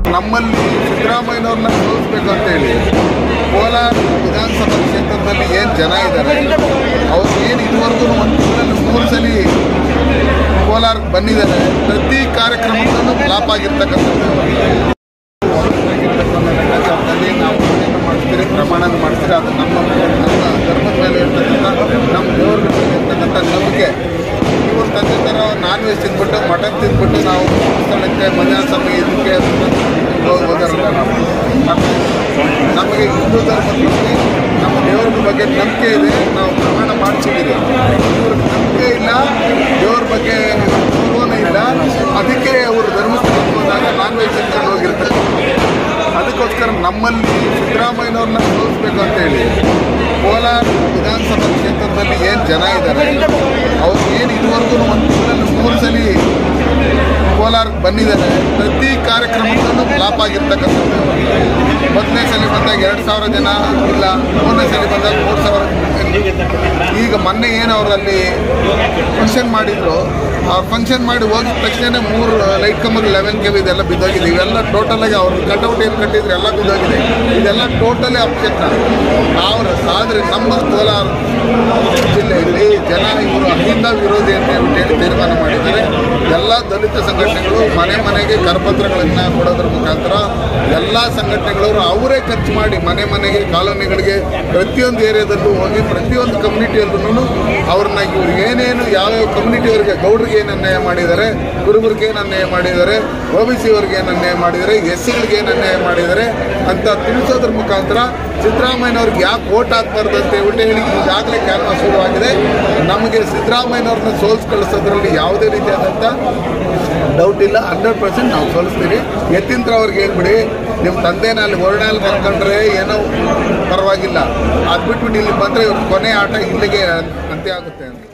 ನಮ್ಮಲ್ಲಿ ಸಿದ್ದರಾಮಯ್ಯನವ್ರನ್ನ ಸೋಲಿಸ್ಬೇಕು ಅಂತೇಳಿ ಕೋಲಾರ ವಿಧಾನಸಭಾ ಕ್ಷೇತ್ರದಲ್ಲಿ ಏನು ಜನ ಇದ್ದಾರೆ ಅವ್ರು ಏನು ಇದುವರೆಗೂ ಒಂದು ತಿಂಗಳಲ್ಲಿ ಮೂರು ಸಲ ಕೋಲಾರಕ್ಕೆ ಬಂದಿದ್ದಾರೆ ಪ್ರತಿ ಕಾರ್ಯಕ್ರಮದಲ್ಲೂ ಫ್ಲಾಪ್ ಆಗಿರ್ತಕ್ಕಂಥದ್ದು ಲೆಕ್ಕಾಚಾರದಲ್ಲಿ ನಾವು ಪೂಜೆಯನ್ನು ಮಾಡ್ತೀರಿ ಪ್ರಮಾಣ ಮಾಡ್ತೀರಿ ಅದು ನಮ್ಮ ನಮ್ಮ ಧರ್ಮದ ಮೇಲೆ ಇರ್ತಕ್ಕಂಥ ನಮ್ಮ ದೇವ್ರ ಮೇಲೆ ಇರ್ತಕ್ಕಂಥ ನಂಬಿಕೆ ಇವ್ರ ತಂದೆ ಥರ ನಾನ್ ವೆಜ್ ತಿಂದ್ಬಿಟ್ಟು ಮಟನ್ ತಿಂದ್ಬಿಟ್ಟು ನಾವು ಸ್ಥಳಕ್ಕೆ ಮಧ್ಯಾಹ್ನ ಸಮಯ ಇದಕ್ಕೆ ಹೋಗೋದಲ್ಲ ನಾವು ಮತ್ತೆ ನಮಗೆ ಹಿಂದೂ ಧರ್ಮದ ಬಗ್ಗೆ ನಮ್ಮ ದೇವ್ರ ಬಗ್ಗೆ ನಂಬಿಕೆ ಇದೆ ನಾವು ಪ್ರಮಾಣ ಮಾಡಿಸಿದ್ದೀರಿ ಇವ್ರಿಗೆ ನಂಬಿಕೆ ಇಲ್ಲ ದೇವ್ರ ಬಗ್ಗೆ ಗೌರವನೇ ಇಲ್ಲ ಅದಕ್ಕೆ ಅವರು ಧರ್ಮಸ್ಥಳಕ್ಕೆ ಹೋದಾಗ ನಾನ್ ವೆಜ್ ತಿನ್ಕೊಂಡು ಹೋಗಿರ್ತಾರೆ ಅದಕ್ಕೋಸ್ಕರ ನಮ್ಮಲ್ಲಿ ಸಿದ್ದರಾಮಯ್ಯನವ್ರನ್ನ ಸೋಲಿಸ್ಬೇಕು ಅಂತೇಳಿ ಕೋಲಾರ ವಿಧಾನಸಭಾ ಕ್ಷೇತ್ರದಲ್ಲಿ ಏನು ಜನ ಇದ್ದಾರೆ ಅವ್ರು ಏನು ಇದುವರೆಗೂ ಒಂದು ತಿಂಗಳಲ್ಲಿ ಮೂರು ಸಲ ಕೋಲಾರಕ್ಕೆ ಬಂದಿದ್ದಾರೆ ಪ್ರತಿ ಕಾರ್ಯಕ್ರಮದಲ್ಲೂ ಫ್ಲಾಪ್ ಆಗಿರ್ತಕ್ಕಂಥದ್ದು ಮೊದಲನೇ ಸಲ ಬಂದಾಗ ಎರಡು ಸಾವಿರ ಜನ ಇಲ್ಲ ಮೂರನೇ ಸಲ ಬಂದಾಗ ಮೂರು ಸಾವಿರ ಈಗ ಮೊನ್ನೆ ಏನು ಅವರಲ್ಲಿ ಫಂಕ್ಷನ್ ಮಾಡಿದ್ರು ಅವ್ರು ಫಂಕ್ಷನ್ ಮಾಡಿ ಹೋಗಿದ ತಕ್ಷಣ ಮೂರು ಲೈಟ್ ಕಂಬಗಳು ಲೆವೆನ್ ಕೆ ಇದೆಲ್ಲ ಬಿದ್ದೋಗಿದೆ ಇವೆಲ್ಲ ಟೋಟಲಾಗಿ ಅವ್ರ ಕಟೌಟ್ ಏನು ಕಟ್ಟಿದ್ರೆ ಎಲ್ಲ ಬಿದ್ದೋಗಿದೆ ಇದೆಲ್ಲ ಟೋಟಲಿ ಅಬ್ಜೆಕ್ಟ್ ಅವ್ರ ಆದರೆ ನಮ್ಮ ಕೋಲಾರ ಜಿಲ್ಲೆಯಲ್ಲಿ ಜನ ಇವರು ಅಹಿಂದ ವಿರೋಧಿ ಅಂತ ಹೇಳ್ಬಿಟ್ಟು ಹೇಳಿ ತೀರ್ಮಾನ ಮಾಡಿದ್ದಾರೆ ಎಲ್ಲ ದಲಿತ ಸಂಘಟನೆಗಳು ಮನೆ ಮನೆಗೆ ಕರಪತ್ರಗಳನ್ನು ಕೊಡೋದ್ರ ಮುಖಾಂತರ ಎಲ್ಲ ಸಂಘಟನೆಗಳವರು ಅವರೇ ಖರ್ಚು ಮಾಡಿ ಮನೆ ಮನೆಗೆ ಕಾಲೋನಿಗಳಿಗೆ ಪ್ರತಿಯೊಂದು ಏರಿಯಾದಲ್ಲೂ ಹೋಗಿ ಪ್ರತಿಯೊಂದು ಕಮ್ಯುನಿಟಿಯಲ್ಲೂ ಅವ್ರನ್ನ ಇವ್ರು ಏನೇನು ಯಾವ್ಯಾವ ಕಮ್ಯುನಿಟಿಯವರಿಗೆ ಗೌಡ್ರಿಗೆ ಏನು ಅನ್ಯಾಯ ಮಾಡಿದ್ದಾರೆ ಕುರುಬರಿಗೆ ಏನು ಅನ್ಯಾಯ ಮಾಡಿದ್ದಾರೆ ಒ ಬಿ ಸಿ ಅವ್ರಿಗೆ ಏನು ಅನ್ಯಾಯ ಮಾಡಿದ್ದಾರೆ ಎಸ್ ಸಿಗಳಿಗೆ ಏನು ಅನ್ಯಾಯ ಮಾಡಿದ್ದಾರೆ ಅಂತ ತಿಳಿಸೋದ್ರ ಮುಖಾಂತರ ಸಿದ್ದರಾಮಯ್ಯನವ್ರಿಗೆ ಯಾಕೆ ಓಟ್ ಹಾಕ್ಬಾರ್ದು ಅಂತ ಹೇಳ್ಬಿಟ್ಟು ಹೇಳಿ ಈಗಾಗಲೇ ಕ್ಯಾನ್ವಾಸ್ ಶುರುವಾಗಿದೆ ನಮಗೆ ಸಿದ್ದರಾಮಯ್ಯನವ್ರನ್ನ ಸೋಲ್ಸ್ ಕಳಿಸೋದ್ರಲ್ಲಿ ಯಾವುದೇ ರೀತಿಯಾದಂಥ ಡೌಟ್ ಇಲ್ಲ ಹಂಡ್ರೆಡ್ ಪರ್ಸೆಂಟ್ ನಾವು ಸೋಲಿಸ್ತೀವಿ ಎತ್ತಿಂತ್ರ ಅವ್ರಿಗೆ ಹೇಳ್ಬಿಡಿ ನಿಮ್ಮ ತಂದೆನ ಅಲ್ಲಿ ಹೊರಡಲ್ಲಿ ಮಲ್ಕೊಂಡ್ರೆ ಏನೋ ಪರವಾಗಿಲ್ಲ ಅದು ಬಿಟ್ಬಿಟ್ಟು ಇಲ್ಲಿ ಬಂದರೆ ಇವ್ರ ಕೊನೆ ಆಟ ಇಲ್ಲಿಗೆ ಅಂತ್ಯ ಆಗುತ್ತೆ ಅಂತ